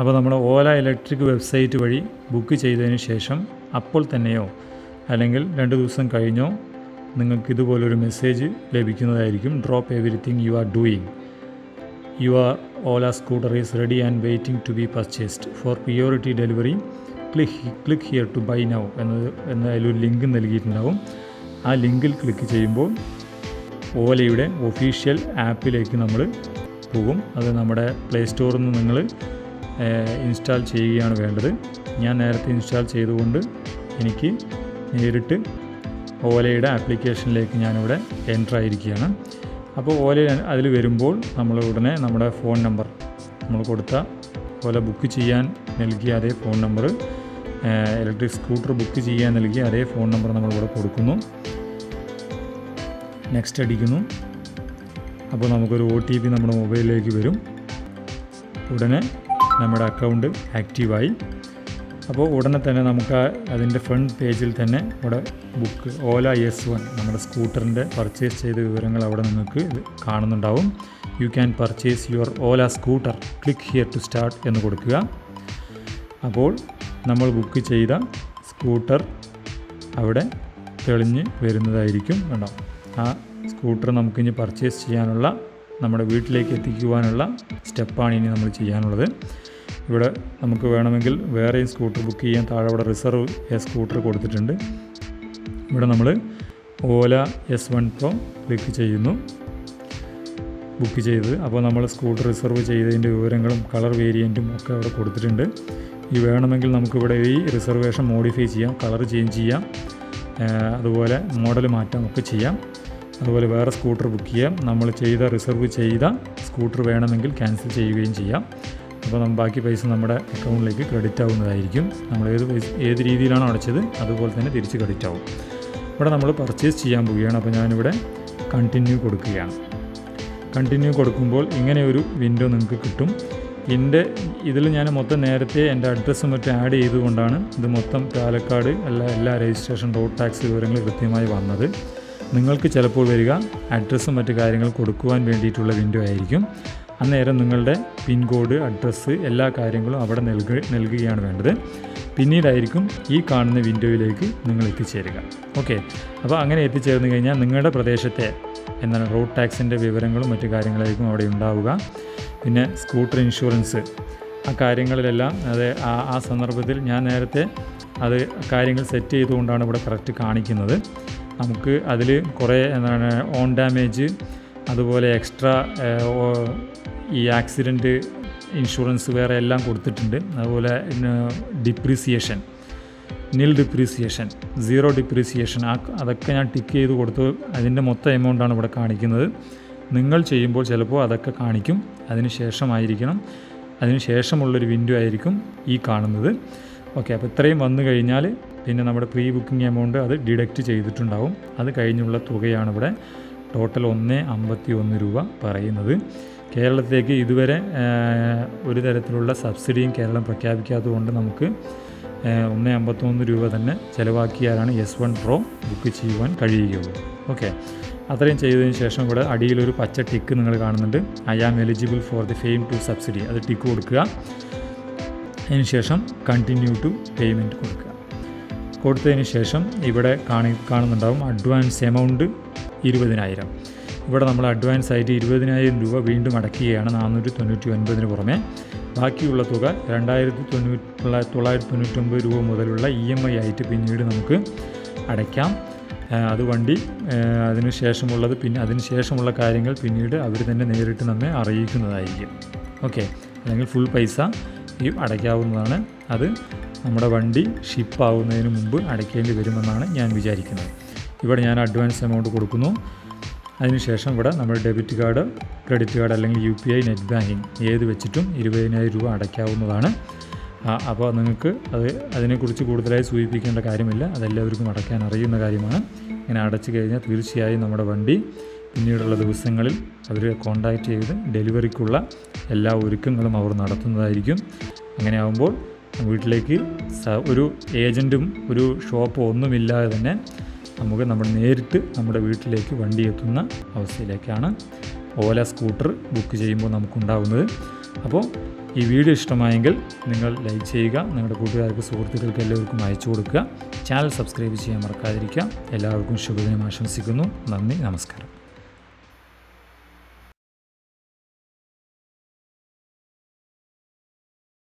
അപ്പോൾ നമ്മൾ Ola electric website വഴി ബുക്ക് ചെയ്തതിന് ശേഷം അപ്പോൾ തന്നെയോ അല്ലെങ്കിൽ രണ്ട് ദിവസം കഴിഞ്ഞോ നിങ്ങൾക്ക് ഇതുപോലൊരു മെസ്സേജ് ലഭിക്കുന്നതായിരിക്കും drop everything you are doing your Ola scooter is ready and waiting to be purchased for priority delivery click click here to buy now എന്നത് എന്ന അതിലൊരു ലിങ്ക് നൽകിയിട്ടുണ്ടാവും ആ ലിങ്കിൽ ക്ലിക്ക് ചെയ്യുമ്പോൾ ഓലയുടെ ഒഫീഷ്യൽ ആപ്പിലേക്ക് നമ്മൾ പോകും അത് നമ്മുടെ പ്ലേ സ്റ്റോറിൽ നിന്ന് നിങ്ങൾ ഇൻസ്റ്റാൾ ചെയ്യുകയാണ് വേണ്ടത് ഞാൻ നേരത്തെ ഇൻസ്റ്റാൾ ചെയ്തുകൊണ്ട് എനിക്ക് നേരിട്ട് ഓലയുടെ ആപ്ലിക്കേഷനിലേക്ക് ഞാനിവിടെ എൻ്റർ ആയിരിക്കുകയാണ് അപ്പോൾ ഓല അതിൽ വരുമ്പോൾ നമ്മൾ ഉടനെ നമ്മുടെ ഫോൺ നമ്പർ നമ്മൾ കൊടുത്ത ഓല ബുക്ക് ചെയ്യാൻ നൽകിയ അതേ phone number electric scooter book ചെയ്യാൻ നൽകിയ അതേ ഫോൺ നമ്പർ നമ്മളിവിടെ കൊടുക്കുന്നു നെക്സ്റ്റ് അടിക്കുന്നു അപ്പോൾ നമുക്കൊരു ഒ ടി പി നമ്മുടെ മൊബൈലിലേക്ക് വരും ഉടനെ നമ്മുടെ അക്കൗണ്ട് ആക്റ്റീവായി അപ്പോൾ ഉടനെ തന്നെ നമുക്ക് ആ അതിൻ്റെ ഫ്രണ്ട് പേജിൽ തന്നെ ഇവിടെ ബുക്ക് ഓല എസ് വൺ നമ്മുടെ സ്കൂട്ടറിൻ്റെ പർച്ചേസ് ചെയ്ത വിവരങ്ങൾ അവിടെ നിങ്ങൾക്ക് ഇത് കാണുന്നുണ്ടാവും you can purchase your Ola scooter click here to start എന്ന് കൊടുക്കുക അപ്പോൾ നമ്മൾ ബുക്ക് ചെയ്ത സ്കൂട്ടർ അവിടെ തെളിഞ്ഞ് വരുന്നതായിരിക്കും കണ്ടോ ആ സ്കൂട്ടർ നമുക്കിനി പർച്ചേസ് ചെയ്യാനുള്ള നമ്മുടെ വീട്ടിലേക്ക് എത്തിക്കുവാനുള്ള സ്റ്റെപ്പാണ് ഇനി നമ്മൾ ചെയ്യാനുള്ളത് ഇവിടെ നമുക്ക് വേണമെങ്കിൽ വേറെയും സ്കൂട്ടർ ബുക്ക് ചെയ്യാൻ താഴെ ഇവിടെ റിസർവ് എ സ്കൂട്ടർ കൊടുത്തിട്ടുണ്ട് ഇവിടെ നമ്മൾ Ola S one pro click ചെയ്യുന്നു ബുക്ക് ചെയ്തത് അപ്പോൾ നമ്മൾ സ്കൂട്ടർ റിസർവ് ചെയ്തതിൻ്റെ വിവരങ്ങളും കളർ വേരിയൻറ്റും ഒക്കെ അവിടെ കൊടുത്തിട്ടുണ്ട് ഈ വേണമെങ്കിൽ നമുക്കിവിടെ ഈ റിസർവേഷൻ മോഡിഫൈ ചെയ്യാം കളർ ചേഞ്ച് ചെയ്യാം ഏഹ് അതുപോലെ മോഡൽ മാറ്റാം ഒക്കെ ചെയ്യാം അതുപോലെ വേറെ സ്കൂട്ടർ ബുക്ക് ചെയ്യാം നമ്മൾ ചെയ്ത റിസർവ് ചെയ്ത സ്കൂട്ടർ വേണമെങ്കിൽ ക്യാൻസൽ ചെയ്യുകയും ചെയ്യാം അപ്പോൾ നമ്മൾ ബാക്കി പൈസ നമ്മുടെ അക്കൗണ്ടിലേക്ക് ക്രെഡിറ്റ് ആവുന്നതായിരിക്കും നമ്മൾ ഏത് പൈസ ഏത് രീതിയിലാണോ അടച്ചത് അതുപോലെ തന്നെ തിരിച്ച് ക്രെഡിറ്റ് ആവും ഇവിടെ നമ്മൾ പർച്ചേസ് ചെയ്യാൻ പോവുകയാണ് അപ്പോൾ ഞാനിവിടെ കണ്ടിന്യൂ കൊടുക്കുകയാണ് കണ്ടിന്യൂ കൊടുക്കുമ്പോൾ ഇങ്ങനെ ഒരു വിൻഡോ നിങ്ങൾക്ക് കിട്ടും എൻ്റെ ഇതിൽ ഞാൻ മൊത്തം നേരത്തെ എൻ്റെ അഡ്രസ്സും മറ്റും ആഡ് ചെയ്തുകൊണ്ടാണ് ഇത് മൊത്തം പാലക്കാട് എല്ലാ എല്ലാ രജിസ്ട്രേഷൻ റോഡ് ടാക്സ് വിവരങ്ങൾ കൃത്യമായി വന്നത് നിങ്ങൾക്ക് ചിലപ്പോൾ വരിക അഡ്രസ്സും മറ്റു കാര്യങ്ങൾ കൊടുക്കുവാൻ വേണ്ടിയിട്ടുള്ള വിൻഡോ ആയിരിക്കും അന്നേരം നിങ്ങളുടെ പിൻകോഡ് അഡ്രസ്സ് എല്ലാ കാര്യങ്ങളും അവിടെ നൽക നൽകുകയാണ് വേണ്ടത് പിന്നീടായിരിക്കും ഈ കാണുന്ന വിൻഡോയിലേക്ക് നിങ്ങൾ എത്തിച്ചേരുക ഓക്കെ അപ്പോൾ അങ്ങനെ എത്തിച്ചേർന്ന് കഴിഞ്ഞാൽ നിങ്ങളുടെ പ്രദേശത്തെ എന്താണ് റോഡ് ടാക്സിൻ്റെ വിവരങ്ങളും മറ്റു കാര്യങ്ങളായിരിക്കും അവിടെ ഉണ്ടാവുക പിന്നെ സ്കൂട്ടർ ഇൻഷുറൻസ് ആ കാര്യങ്ങളിലെല്ലാം അത് ആ ആ സന്ദർഭത്തിൽ ഞാൻ നേരത്തെ അത് കാര്യങ്ങൾ സെറ്റ് ചെയ്തുകൊണ്ടാണ് ഇവിടെ കറക്റ്റ് കാണിക്കുന്നത് നമുക്ക് അതിൽ കുറേ എന്താണ് ഓൺ ഡാമേജ് അതുപോലെ എക്സ്ട്രാ ഈ ആക്സിഡൻറ്റ് ഇൻഷുറൻസ് വേറെ എല്ലാം കൊടുത്തിട്ടുണ്ട് അതുപോലെ ഡിപ്രീസിയേഷൻ നിൽ ഡിപ്രീസിയേഷൻ സീറോ ഡിപ്രീസിയേഷൻ ആ അതൊക്കെ ഞാൻ ടിക്ക് ചെയ്ത് കൊടുത്തു അതിൻ്റെ മൊത്തം എമൗണ്ടാണ് ഇവിടെ കാണിക്കുന്നത് നിങ്ങൾ ചെയ്യുമ്പോൾ ചിലപ്പോൾ അതൊക്കെ കാണിക്കും അതിന് ശേഷമായിരിക്കണം അതിന് ശേഷമുള്ളൊരു വിൻഡോ ആയിരിക്കും ഈ കാണുന്നത് ഓക്കെ അപ്പോൾ ഇത്രയും വന്നു കഴിഞ്ഞാൽ പിന്നെ നമ്മുടെ പ്രീ ബുക്കിംഗ് എമൗണ്ട് അത് ഡിഡക്റ്റ് ചെയ്തിട്ടുണ്ടാവും അത് കഴിഞ്ഞുള്ള തുകയാണ് ഇവിടെ ടോട്ടൽ ഒന്ന് അമ്പത്തി ഒന്ന് രൂപ പറയുന്നത് കേരളത്തിലേക്ക് ഇതുവരെ ഒരു തരത്തിലുള്ള സബ്സിഡിയും കേരളം പ്രഖ്യാപിക്കാത്തതുകൊണ്ട് നമുക്ക് ഒന്ന് അമ്പത്തൊന്ന് രൂപ തന്നെ ചിലവാക്കിയാലാണ് എസ് വൺ പ്രോ ബുക്ക് ചെയ്യുവാൻ കഴിയുകയുള്ളൂ ഓക്കെ അത്രയും ചെയ്തതിന് ശേഷം ഇവിടെ അടിയിലൊരു പച്ച ടിക്ക് നിങ്ങൾ കാണുന്നുണ്ട് I am eligible for the FAME two subsidy അത് ടിക്ക് കൊടുക്കുക അതിന് ശേഷം കണ്ടിന്യൂ ടു പേയ്മെൻറ്റ് കൊടുക്കുക കൊടുത്തതിന് ശേഷം ഇവിടെ കാണി കാണുന്നുണ്ടാവും അഡ്വാൻസ് എമൗണ്ട് ഇരുപതിനായിരം ഇവിടെ നമ്മൾ അഡ്വാൻസ് ആയിട്ട് ഇരുപതിനായിരം രൂപ വീണ്ടും അടയ്ക്കുകയാണ് നാനൂറ്റി തൊണ്ണൂറ്റി ഒൻപതിന് പുറമെ ബാക്കിയുള്ള തുക രണ്ടായിരത്തി തൊണ്ണൂറ്റി തൊള്ളായിരത്തി തൊണ്ണൂറ്റൊമ്പത് രൂപ മുതലുള്ള ഇ എം ഐ ആയിട്ട് പിന്നീട് നമുക്ക് അടയ്ക്കാം അത് വണ്ടി അതിന് ശേഷമുള്ളത് പിന്നെ അതിന് ശേഷമുള്ള കാര്യങ്ങൾ പിന്നീട് അവർ തന്നെ നേരിട്ട് നമ്മെ അറിയിക്കുന്നതായിരിക്കും ഓക്കെ അല്ലെങ്കിൽ ഫുൾ പൈസ ഈ അടയ്ക്കാവുന്നതാണ് അത് നമ്മുടെ വണ്ടി ഷിപ്പ് ആവുന്നതിന് മുമ്പ് അടയ്ക്കേണ്ടി വരുമെന്നാണ് ഞാൻ വിചാരിക്കുന്നത് ഇവിടെ ഞാൻ അഡ്വാൻസ് എമൗണ്ട് കൊടുക്കുന്നു അതിനുശേഷം ഇവിടെ നമ്മൾ ഡെബിറ്റ് കാർഡ് ക്രെഡിറ്റ് കാർഡ് അല്ലെങ്കിൽ U P I net banking ഏത് വെച്ചിട്ടും ഇരുപതിനായിരം രൂപ അടയ്ക്കാവുന്നതാണ് അപ്പോൾ നിങ്ങൾക്ക് അത് അതിനെക്കുറിച്ച് കൂടുതലായി സൂചിപ്പിക്കേണ്ട കാര്യമില്ല അതെല്ലാവർക്കും അടയ്ക്കാൻ അറിയുന്ന കാര്യമാണ് ഇങ്ങനെ അടച്ചു കഴിഞ്ഞാൽ തീർച്ചയായും നമ്മുടെ വണ്ടി പിന്നീടുള്ള ദിവസങ്ങളിൽ അവർ കോണ്ടാക്റ്റ് ചെയ്ത് ഡെലിവറിക്കുള്ള എല്ലാ ഒരുക്കങ്ങളും അവർ നടത്തുന്നതായിരിക്കും അങ്ങനെ ആകുമ്പോൾ വീട്ടിലേക്ക് ഒരു ഏജൻറ്റും ഒരു ഷോപ്പോ ഒന്നുമില്ലാതെ തന്നെ നമുക്ക് നമ്മൾ നേരിട്ട് നമ്മുടെ വീട്ടിലേക്ക് വണ്ടി എത്തുന്ന അവസ്ഥയിലേക്കാണ് ഓല സ്കൂട്ടർ ബുക്ക് ചെയ്യുമ്പോൾ നമുക്കുണ്ടാകുന്നത് അപ്പോൾ ഈ വീഡിയോ ഇഷ്ടമായെങ്കിൽ നിങ്ങൾ ലൈക്ക് ചെയ്യുക നിങ്ങളുടെ കൂട്ടുകാർക്ക് സുഹൃത്തുക്കൾക്ക് എല്ലാവർക്കും അയച്ചു കൊടുക്കുക ചാനൽ സബ്സ്ക്രൈബ് ചെയ്യാൻ മറക്കാതിരിക്കുക എല്ലാവർക്കും ശുഭദിനം ആശംസിക്കുന്നു നന്ദി നമസ്കാരം